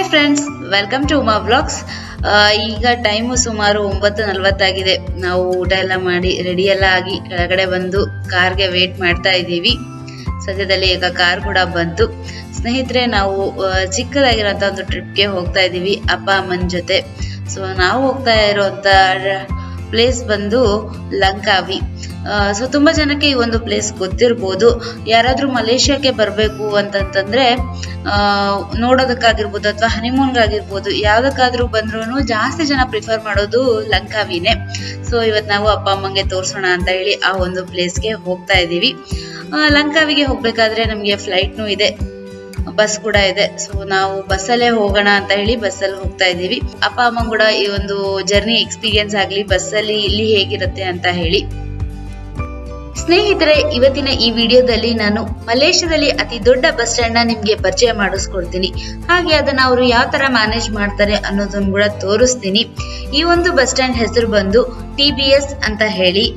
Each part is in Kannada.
friends welcome to Uma blogs ಈಗ ಟೈಮು ಸುಮಾರು ಒಂಬತ್ತು ನಲ್ವತ್ತಾಗಿದೆ ನಾವು ಊಟ ಎಲ್ಲ ಮಾಡಿ ರೆಡಿ ಎಲ್ಲ ಆಗಿ ಕೆಳಗಡೆ ಬಂದು ಕಾರ್ಗೆ ವೇಟ್ ಮಾಡ್ತಾ ಇದ್ದೀವಿ ಸದ್ಯದಲ್ಲಿ ಈಗ ಕಾರ್ ಕೂಡ ಬಂತು ಸ್ನೇಹಿತರೆ ನಾವು ಆ, ಚಿಕ್ಕದಾಗಿರೋಂಥ ಒಂದು ಟ್ರಿಪ್ಗೆ ಹೋಗ್ತಾ ಇದ್ದೀವಿ ಅಪ್ಪ ಅಮ್ಮನ ಜೊತೆ ಸೊ ನಾವು ಹೋಗ್ತಾ ಇರೋಂಥ ಪ್ಲೇಸ್ ಬಂದು ಲಂಕಾವಿ ಸೊ ತುಂಬಾ ಜನಕ್ಕೆ ಈ ಒಂದು ಪ್ಲೇಸ್ ಗೊತ್ತಿರ್ಬೋದು ಯಾರಾದ್ರೂ ಮಲೇಷ್ಯಾಕ್ಕೆ ಬರಬೇಕು ಅಂತಂತಂದ್ರೆ ಆ, ನೋಡೋದಕ್ಕಾಗಿರ್ಬೋದು ಅಥವಾ ಹನಿಮೂನ್ಗಾಗಿರ್ಬೋದು ಯಾವ್ದಕ್ಕಾದ್ರೂ ಬಂದ್ರೂ ಜಾಸ್ತಿ ಜನ ಪ್ರಿಫರ್ ಮಾಡೋದು ಲಂಕಾವಿನೇ ಸೊ ಇವತ್ತು ನಾವು ಅಪ್ಪ ಅಮ್ಮಂಗೆ ತೋರ್ಸೋಣ ಅಂತ ಹೇಳಿ ಆ ಒಂದು ಪ್ಲೇಸ್ಗೆ ಹೋಗ್ತಾ ಇದ್ದೀವಿ ಆ, ಲಂಕಾವಿಗೆ ಹೋಗ್ಬೇಕಾದ್ರೆ ನಮಗೆ ಫ್ಲೈಟ್ನು ಇದೆ ಬಸ್ ಕೂಡ ಇದೆ ಸೊ ನಾವು ಬಸ್ಸಲ್ಲೇ ಹೋಗೋಣ ಅಂತ ಹೇಳಿ ಬಸ್ಸಲ್ಲಿ ಹೋಗ್ತಾ ಇದ್ದೀವಿ ಅಪ್ಪ ಅಮ್ಮ ಕೂಡ ಈ ಒಂದು ಜರ್ನಿ ಎಕ್ಸ್ಪೀರಿಯನ್ಸ್ ಆಗ್ಲಿ ಬಸ್ಸಲ್ಲಿ ಇಲ್ಲಿ ಹೇಗಿರುತ್ತೆ ಅಂತ ಹೇಳಿ ಸ್ನೇಹಿತರೆ ಇವತ್ತಿನ ಈ ವಿಡಿಯೋದಲ್ಲಿ ನಾನು ಮಲೇಷ್ಯಾದಲ್ಲಿ ಅತಿ ದೊಡ್ಡ ಬಸ್ ಸ್ಟ್ಯಾಂಡ್ ನ ನಿಮ್ಗೆ ಪರಿಚಯ ಮಾಡಿಸ್ಕೊಡ್ತೀನಿ ಹಾಗೆ ಅದನ್ನ ಅವರು ಯಾವ ತರ ಮ್ಯಾನೇಜ್ ಮಾಡ್ತಾರೆ ಅನ್ನೋದನ್ನ ಕೂಡ ತೋರಿಸ್ತೀನಿ ಈ ಒಂದು ಬಸ್ ಸ್ಟ್ಯಾಂಡ್ ಹೆಸರು ಬಂದು ಟಿ ಬಿ ಎಸ್ ಅಂತ ಹೇಳಿ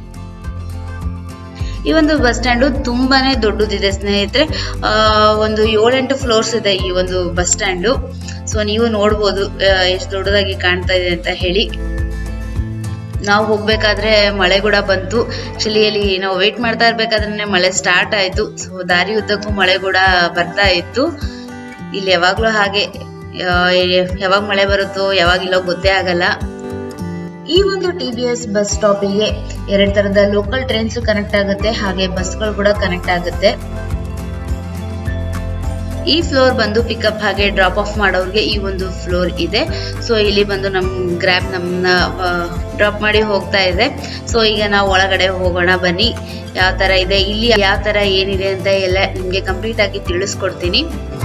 ಈ ಒಂದು ಬಸ್ ಸ್ಟ್ಯಾಂಡು ತುಂಬಾನೇ ದೊಡ್ಡದಿದೆ ಸ್ನೇಹಿತರೆ ಆ, ಒಂದು ಏಳೆಂಟು ಫ್ಲೋರ್ಸ್ ಇದೆ ಈ ಒಂದು ಬಸ್ ಸ್ಟ್ಯಾಂಡು ಸೊ ನೀವು ನೋಡ್ಬೋದು ಎಷ್ಟು ದೊಡ್ಡದಾಗಿ ಕಾಣ್ತಾ ಇದೆ ಅಂತ ಹೇಳಿ ನಾವು ಹೋಗ್ಬೇಕಾದ್ರೆ ಮಳೆ ಕೂಡ ಬಂತು ಆಕ್ಚುಲಿ ಅಲ್ಲಿ ನಾವು ವೇಟ್ ಮಾಡ್ತಾ ಇರ್ಬೇಕಾದ್ರೆ ಮಳೆ ಸ್ಟಾರ್ಟ್ ಆಯ್ತು ಸೊ ದಾರಿ ಉದ್ದಕ್ಕೂ ಮಳೆ ಕೂಡ ಬರ್ತಾ ಇತ್ತು ಇಲ್ಲಿ ಯಾವಾಗ್ಲೂ ಹಾಗೆ ಆ, ಯಾವಾಗ ಮಳೆ ಬರುತ್ತೋ ಯಾವಾಗಿಲ್ಲೋ ಗೊತ್ತೇ ಆಗಲ್ಲ ಈ ಒಂದು ಟಿ ಬಿ ಎಸ್ ಬಸ್ ಸ್ಟಾಪಿಗೆ ಎರಡ್ ತರದ ಲೋಕಲ್ ಟ್ರೈನ್ಸ್ ಕನೆಕ್ಟ್ ಆಗುತ್ತೆ ಹಾಗೆ ಬಸ್ಗಳು ಕೂಡ ಕನೆಕ್ಟ್ ಆಗುತ್ತೆ ಈ ಫ್ಲೋರ್ ಬಂದು ಪಿಕಪ್ ಹಾಗೆ ಡ್ರಾಪ್ ಆಫ್ ಮಾಡೋರ್ಗೆ ಈ ಒಂದು ಫ್ಲೋರ್ ಇದೆ ಸೊ ಇಲ್ಲಿ ಬಂದು ನಮ್ ಗ್ರ್ಯಾಬ್ ನಮ್ಮನ್ನ ಡ್ರಾಪ್ ಮಾಡಿ ಹೋಗ್ತಾ ಇದೆ ಸೊ ಈಗ ನಾವು ಒಳಗಡೆ ಹೋಗೋಣ ಬನ್ನಿ ಯಾವ ತರ ಇದೆ ಇಲ್ಲಿ ಯಾವ ತರ ಏನಿದೆ ಅಂತ ಎಲ್ಲ ನಿಮ್ಗೆ ಕಂಪ್ಲೀಟ್ ಆಗಿ ತಿಳಿಸ್ಕೊಡ್ತೀನಿ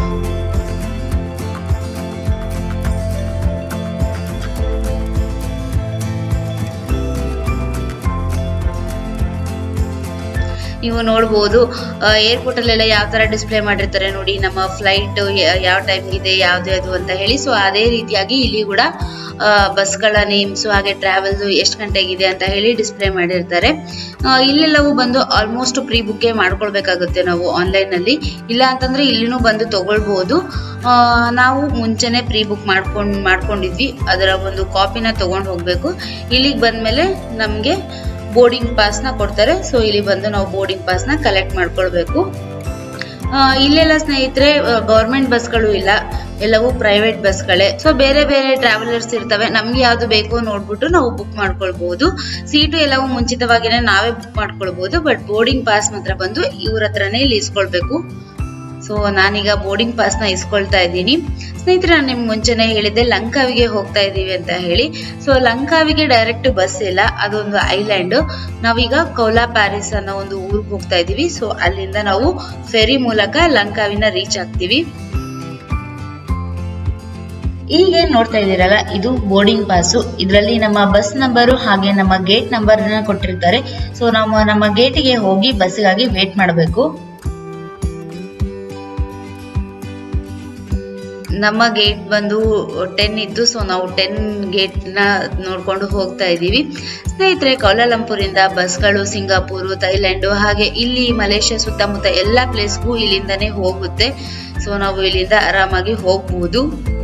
ನೀವು ನೋಡ್ಬೋದು ಏರ್ಪೋರ್ಟ್ ಅಲ್ಲೆಲ್ಲ ಯಾವ ತರ ಡಿಸ್ಪ್ಲೇ ಮಾಡಿರ್ತಾರೆ ನೋಡಿ ನಮ್ಮ ಫ್ಲೈಟ್ ಯಾವ ಟೈಮ್ ಇದೆ ಯಾವ್ದು ಅದು ಅಂತ ಹೇಳಿ ಸೊ ಅದೇ ರೀತಿಯಾಗಿ ಇಲ್ಲಿ ಕೂಡ ಬಸ್ಗಳ ನೇಮ್ಸ್ ಹಾಗೆ ಟ್ರಾವೆಲ್ ಎಷ್ಟು ಗಂಟೆಗಿದೆ ಅಂತ ಹೇಳಿ ಡಿಸ್ಪ್ಲೇ ಮಾಡಿರ್ತಾರೆ ಆ, ಇಲ್ಲೆಲ್ಲವೂ ಬಂದು ಆಲ್ಮೋಸ್ಟ್ ಪ್ರೀ ಬುಕ್ಕೇ ಮಾಡ್ಕೊಳ್ಬೇಕಾಗುತ್ತೆ ನಾವು ಆನ್ಲೈನ್ ಅಲ್ಲಿ ಇಲ್ಲ ಅಂತಂದ್ರೆ ಇಲ್ಲಿನೂ ಬಂದು ತಗೊಳ್ಬಹುದು ಆ, ನಾವು ಮುಂಚೆನೆ ಪ್ರೀ ಬುಕ್ ಮಾಡ್ಕೊಂಡ್ ಮಾಡ್ಕೊಂಡಿದ್ವಿ ಅದರ ಒಂದು ಕಾಪಿನ ತಗೊಂಡು ಹೋಗ್ಬೇಕು ಇಲ್ಲಿಗೆ ಬಂದ್ಮೇಲೆ ನಮ್ಗೆ ಬೋರ್ಡಿಂಗ್ ಪಾಸ್ ನ ಕೊಡ್ತಾರೆ ಸೊ ಇಲ್ಲಿ ಬಂದು ನಾವು ಬೋರ್ಡಿಂಗ್ ಪಾಸ್ ನ ಕಲೆಕ್ಟ್ ಮಾಡ್ಕೊಳ್ಬೇಕು ಆ, ಇಲ್ಲೆಲ್ಲ ಸ್ನೇಹಿತರೆ ಗೌರ್ಮೆಂಟ್ ಬಸ್ಗಳು ಇಲ್ಲ ಎಲ್ಲವೂ ಪ್ರೈವೇಟ್ ಬಸ್ಗಳೇ ಸೊ ಬೇರೆ ಬೇರೆ ಟ್ರಾವೆಲರ್ಸ್ ಇರ್ತವೆ ನಮ್ಗೆ ಯಾವ್ದು ಬೇಕೋ ನೋಡ್ಬಿಟ್ಟು ನಾವು ಬುಕ್ ಮಾಡ್ಕೊಳ್ಬಹುದು ಸೀಟು ಎಲ್ಲವೂ ಮುಂಚಿತವಾಗಿನೇ ನಾವೇ ಬುಕ್ ಮಾಡ್ಕೊಳ್ಬಹುದು ಬಟ್ ಬೋರ್ಡಿಂಗ್ ಪಾಸ್ ಮಾತ್ರ ಬಂದು ಇವ್ರ ಹತ್ರನೇ ಇಲ್ಲಿ ಇಸ್ಕೊಳ್ಬೇಕು ಸೊ ನಾನೀಗ ಬೋರ್ಡಿಂಗ್ ಪಾಸ್ ನ ಇಸ್ಕೊಳ್ತಾ ಇದ್ದೀನಿ ಸ್ನೇಹಿತರೆ ನಾನು ನಿಮ್ಗೆ ಮುಂಚೆನೆ ಹೇಳಿದ್ದೆ ಲಂಕಾವಿಗೆ ಹೋಗ್ತಾ ಇದೀವಿ ಅಂತ ಹೇಳಿ ಸೊ ಲಂಕಾವಿಗೆ ಡೈರೆಕ್ಟ್ ಬಸ್ ಇಲ್ಲ ಅದೊಂದು ಐಲ್ಯಾಂಡ್ ನಾವೀಗ ಕೌಲಾ ಪ್ಯಾರಿಸ್ ಅನ್ನೋ ಒಂದು ಊರಿಗೆ ಹೋಗ್ತಾ ಇದೀವಿ ಸೊ ಅಲ್ಲಿಂದ ನಾವು ಫೆರಿ ಮೂಲಕ ಲಂಕಾವಿನ ರೀಚ್ ಆಗ್ತೀವಿ ಈಗ ನೋಡ್ತಾ ಇದ್ದೀರಲ್ಲ ಇದು ಬೋರ್ಡಿಂಗ್ ಪಾಸು ಇದರಲ್ಲಿ ನಮ್ಮ ಬಸ್ ನಂಬರು ಹಾಗೆ ನಮ್ಮ ಗೇಟ್ ನಂಬರ್ ಕೊಟ್ಟಿರ್ತಾರೆ ಸೊ ನಾವು ನಮ್ಮ ಗೇಟಿಗೆ ಹೋಗಿ ಬಸ್ಗಾಗಿ ವೇಟ್ ಮಾಡಬೇಕು ನಮ್ಮ ಗೇಟ್ ಬಂದು ಟೆನ್ ಇತ್ತು ಸೊ ನಾವು ಟೆನ್ ಗೇಟ್ ನ ನೋಡ್ಕೊಂಡು ಹೋಗ್ತಾ ಇದ್ದೀವಿ ಸ್ನೇಹಿತರೆ ಕೌಲಾಲಂಪುರಿಂದ ಬಸ್ಗಳು ಸಿಂಗಾಪುರ್ ಥೈಲ್ಯಾಂಡ್ ಹಾಗೆ ಇಲ್ಲಿ ಮಲೇಷ್ಯಾ ಸುತ್ತಮುತ್ತ ಎಲ್ಲಾ ಪ್ಲೇಸ್ಗೂ ಇಲ್ಲಿಂದಾನೇ ಹೋಗುತ್ತೆ ಸೊ ನಾವು ಇಲ್ಲಿಂದ ಆರಾಮಾಗಿ ಹೋಗ್ಬಹುದು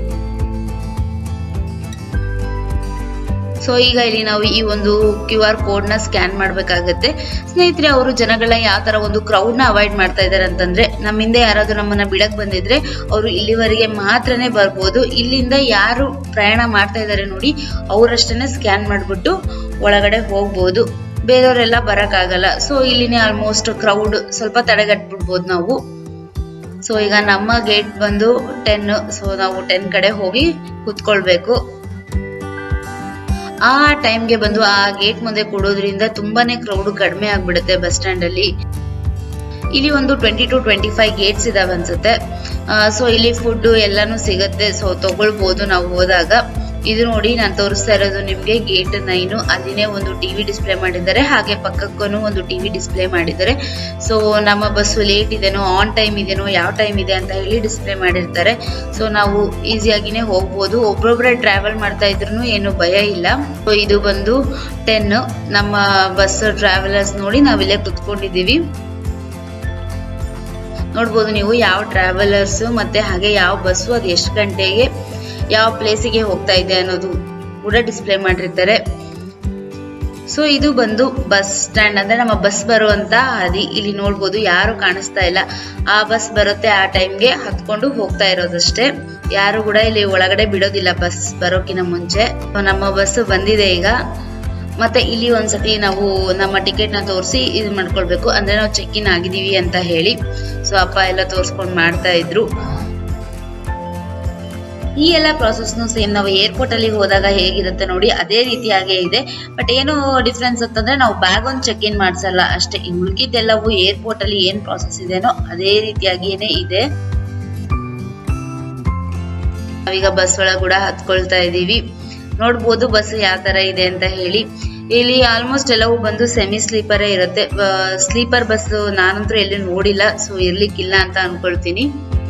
ಸೊ ಈಗ ಇಲ್ಲಿ ನಾವು ಈ ಒಂದು ಕ್ಯೂ ಆರ್ ಕೋಡ್ ನ ಸ್ಕ್ಯಾನ್ ಮಾಡ್ಬೇಕಾಗತ್ತೆ ಸ್ನೇಹಿತರೆ ಅವರು ಜನಗಳ ಯಾವ ತರ ಒಂದು ಕ್ರೌಡ್ ನ ಅವಾಯ್ಡ್ ಮಾಡ್ತಾ ಇದಾರೆ ಅಂತಂದ್ರೆ ನಮ್ಮ ಹಿಂದೆ ಯಾರಾದ್ರೂ ನಮ್ಮನ್ನ ಬಿಡಕ್ ಬಂದಿದ್ರೆ ಅವರು ಇಲ್ಲಿವರೆಗೆ ಮಾತ್ರನೇ ಬರ್ಬೋದು ಇಲ್ಲಿಂದ ಯಾರು ಪ್ರಯಾಣ ಮಾಡ್ತಾ ಇದಾರೆ ನೋಡಿ ಅವರಷ್ಟನ್ನೇ ಸ್ಕ್ಯಾನ್ ಮಾಡ್ಬಿಟ್ಟು ಒಳಗಡೆ ಹೋಗ್ಬೋದು ಬೇರೆಯವರೆಲ್ಲ ಬರಕ್ಕಾಗಲ್ಲ ಸೊ ಇಲ್ಲಿನೇ ಆಲ್ಮೋಸ್ಟ್ ಕ್ರೌಡ್ ಸ್ವಲ್ಪ ತಡೆಗಟ್ಬಿಡ್ಬೋದು ನಾವು ಸೊ ಈಗ ನಮ್ಮ ಗೇಟ್ ಬಂದು ಟೆನ್ ಸೊ ನಾವು ಟೆನ್ ಕಡೆ ಹೋಗಿ ಕುತ್ಕೊಳ್ಬೇಕು ಆ ಟೈಮ್ಗೆ ಬಂದು ಆ ಗೇಟ್ ಮುಂದೆ ಕೊಡೋದ್ರಿಂದ ತುಂಬಾನೇ ಕ್ರೌಡ್ ಕಡಿಮೆ ಆಗ್ಬಿಡುತ್ತೆ ಬಸ್ ಸ್ಟ್ಯಾಂಡ್ ಅಲ್ಲಿ ಇಲ್ಲಿ ಒಂದು twenty two twenty five gates ಇದಾವೆ ಅನ್ಸುತ್ತೆ ಸೊ ಇಲ್ಲಿ ಫುಡ್ ಎಲ್ಲಾನು ಸಿಗತ್ತೆ ಸೊ ತಗೊಳ್ಬಹುದು ನಾವು ಹೋದಾಗ ಇದು ನೋಡಿ ನಾನು ತೋರಿಸ್ತಾ ಇರೋದು ನಿಮ್ಗೆ ಗೇಟ್ ನೈನು ಅಲ್ಲಿನೇ ಒಂದು ಟಿವಿ ಡಿಸ್ಪ್ಲೇ ಮಾಡಿದ್ದಾರೆ ಹಾಗೆ ಪಕ್ಕಕ್ಕೂ ಒಂದು ಟಿವಿ ಡಿಸ್ಪ್ಲೇ ಮಾಡಿದ್ದಾರೆ ಸೊ ನಮ್ಮ ಬಸ್ಸು ಲೇಟ್ ಇದೆನೋ ಆನ್ ಟೈಮ್ ಇದೆನೋ ಯಾವ ಟೈಮ್ ಇದೆ ಅಂತ ಹೇಳಿ ಡಿಸ್ಪ್ಲೇ ಮಾಡಿರ್ತಾರೆ ಸೊ ನಾವು ಈಸಿಯಾಗಿನೇ ಹೋಗ್ಬೋದು ಒಬ್ಬೊಬ್ಬರೇ ಟ್ರಾವೆಲ್ ಮಾಡ್ತಾ ಇದ್ರು ಏನು ಭಯ ಇಲ್ಲ ಸೊ ಇದು ಬಂದು ಟೆನ್ ನಮ್ಮ ಬಸ್ ಟ್ರಾವೆಲರ್ಸ್ ನೋಡಿ ನಾವಿಲ್ಲೇ ಕುತ್ಕೊಂಡಿದ್ದೀವಿ ನೋಡ್ಬೋದು ನೀವು ಯಾವ ಟ್ರಾವೆಲರ್ಸ್ ಮತ್ತೆ ಹಾಗೆ ಯಾವ ಬಸ್ಸು ಅದು ಎಷ್ಟು ಗಂಟೆಗೆ ಯಾವ ಪ್ಲೇಸಿಗೆ ಹೋಗ್ತಾ ಇದೆ ಅನ್ನೋದು ಕೂಡ ಡಿಸ್ಪ್ಲೇ ಮಾಡಿರ್ತಾರೆ ಸೊ ಇದು ಬಂದು ಬಸ್ ಸ್ಟ್ಯಾಂಡ್ ಅಂದ್ರೆ ನಮ್ಮ ಬಸ್ ಬರುವಂತ ಹಾದಿ ಇಲ್ಲಿ ನೋಡ್ಬೋದು ಯಾರು ಕಾಣಿಸ್ತಾ ಇಲ್ಲ ಆ ಬಸ್ ಬರುತ್ತೆ ಆ ಟೈಮ್ಗೆ ಹತ್ಕೊಂಡು ಹೋಗ್ತಾ ಇರೋದಷ್ಟೇ ಯಾರು ಕೂಡ ಇಲ್ಲಿ ಒಳಗಡೆ ಬಿಡೋದಿಲ್ಲ ಬಸ್ ಬರೋಕಿನ ಮುಂಚೆ So, ನಮ್ಮ ಬಸ್ ಬಂದಿದೆ ಈಗ ಮತ್ತೆ ಇಲ್ಲಿ ಒಂದ್ಸತಿ ನಾವು ನಮ್ಮ ಟಿಕೆಟ್ ನ ತೋರಿಸಿ ಇದು ಮಾಡ್ಕೊಳ್ಬೇಕು ಅಂದ್ರೆ ನಾವು ಚೆಕ್ ಇನ್ ಆಗಿದೀವಿ ಅಂತ ಹೇಳಿ ಸೊ ಅಪ್ಪ ಎಲ್ಲ ತೋರಿಸ್ಕೊಂಡು ಮಾಡ್ತಾ ಇದ್ರು ಈ ಎಲ್ಲ ಪ್ರಾಸೆಸ್ನು ಸೇಮ್ ನಾವು ಏರ್ಪೋರ್ಟ್ ಅಲ್ಲಿ ಹೋದಾಗ ಹೇಗಿರುತ್ತೆ ನೋಡಿ ಅದೇ ರೀತಿಯಾಗೇ ಇದೆ ಬಟ್ ಏನು ಡಿಫ್ರೆನ್ಸ್ ಅಂತಂದ್ರೆ ನಾವು ಬ್ಯಾಗ್ ಒಂದು ಚೆಕ್ ಇನ್ ಮಾಡ್ಸಲ್ಲ ಅಷ್ಟೇ ಇನ್ನು ಉಳ್ಕಿದ್ದೆಲ್ಲವೂ ಏರ್ಪೋರ್ಟ್ ಅಲ್ಲಿ ಏನ್ ಪ್ರಾಸೆಸ್ ಇದೆನೋ ಅದೇ ರೀತಿಯಾಗಿಯೇ ಇದೆ ನಾವೀಗ ಬಸ್ ಒಳಗ ಕೂಡ ಹತ್ಕೊಳ್ತಾ ಇದೀವಿ ನೋಡ್ಬೋದು ಬಸ್ ಯಾವ ತರ ಇದೆ ಅಂತ ಹೇಳಿ ಇಲ್ಲಿ ಆಲ್ಮೋಸ್ಟ್ ಎಲ್ಲವೂ ಬಂದು ಸೆಮಿ ಸ್ಲೀಪರೇ ಇರುತ್ತೆ ಸ್ಲೀಪರ್ ಬಸ್ ನಾನಂತೂ ಎಲ್ಲಿ ನೋಡಿಲ್ಲ ಸೊ ಇರ್ಲಿಕ್ಕಿಲ್ಲ ಅಂತ ಅನ್ಕೊಳ್ತೀನಿ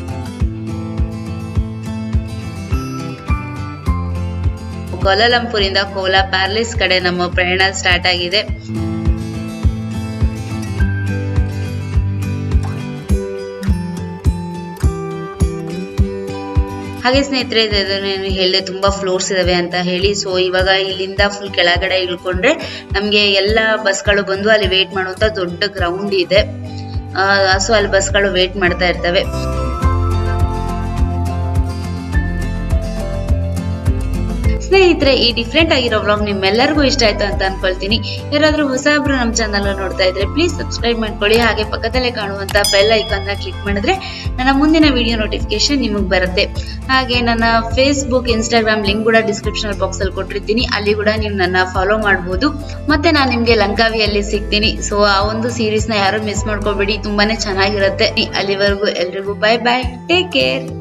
ಕೋಲಾಲಂಪುರಿಂದ ಕೋಲಾ ಪ್ಯಾಲೇಸ್ ಕಡೆ ನಮ್ಮ ಪ್ರಯಾಣ ಸ್ಟಾರ್ಟ್ ಆಗಿದೆ ಹಾಗೆ ಸ್ನೇಹಿತರೆ ನಾನು ಹೇಳಿದೆ ತುಂಬಾ ಫ್ಲೋರ್ಸ್ ಇದಾವೆ ಅಂತ ಹೇಳಿ ಸೊ ಇವಾಗ ಇಲ್ಲಿಂದ ಫುಲ್ ಕೆಳಗಡೆ ಇಳ್ಕೊಂಡ್ರೆ ನಮ್ಗೆ ಎಲ್ಲ ಬಸ್ಗಳು ಬಂದು ಅಲ್ಲಿ ವೇಟ್ ಮಾಡುವಂತ ದೊಡ್ಡ ಗ್ರೌಂಡ್ ಇದೆ ಸೊ ಅಲ್ಲಿ ಬಸ್ಗಳು ವೇಟ್ ಮಾಡ್ತಾ ಇರ್ತವೆ ಸ್ನೇಹಿತರೆ ಈ ಡಿಫ್ರೆಂಟ್ ಆಗಿರೋ ವ್ಲಾಗ್ ನಿಮ್ಮೆಲ್ಲರಿಗೂ ಇಷ್ಟ ಆಯ್ತು ಅಂತ ಅನ್ಕೊಳ್ತೀನಿ ಯಾರಾದ್ರೂ ಹೊಸಬ್ರು ನಮ್ಮ ಚಾನಲ್ ನೋಡ್ತಾ ಇದ್ರೆ ಪ್ಲೀಸ್ ಸಬ್ಸ್ಕ್ರೈಬ್ ಮಾಡ್ಕೊಳ್ಳಿ ಹಾಗೆ ಪಕ್ಕದಲ್ಲೇ ಕಾಣುವಂತ ಬೆಲ್ ಐಕಾನ್ ನ ಕ್ಲಿಕ್ ಮಾಡಿದ್ರೆ ನನ್ನ ಮುಂದಿನ ವಿಡಿಯೋ ನೋಟಿಫಿಕೇಶನ್ ನಿಮಗೆ ಬರುತ್ತೆ ಹಾಗೆ ನನ್ನ ಫೇಸ್ಬುಕ್ ಇನ್ಸ್ಟಾಗ್ರಾಮ್ ಲಿಂಕ್ ಕೂಡ ಡಿಸ್ಕ್ರಿಪ್ಷನ್ ಬಾಕ್ಸ್ ಅಲ್ಲಿ ಕೊಟ್ಟಿರ್ತೀನಿ ಅಲ್ಲಿ ಕೂಡ ನೀವು ನನ್ನ ಫಾಲೋ ಮಾಡಬಹುದು ಮತ್ತೆ ನಾನು ನಿಮ್ಗೆ ಲಂಕಾವಿಯಲ್ಲಿ ಸಿಗ್ತೀನಿ ಸೊ ಆ ಒಂದು ಸೀರೀಸ್ ನ ಯಾರು ಮಿಸ್ ಮಾಡ್ಕೋಬೇಡಿ ತುಂಬಾನೇ ಚೆನ್ನಾಗಿರುತ್ತೆ ಅಲ್ಲಿವರೆಗೂ ಎಲ್ರಿಗೂ ಬೈ ಬೈ ಟೇಕ್ ಕೇರ್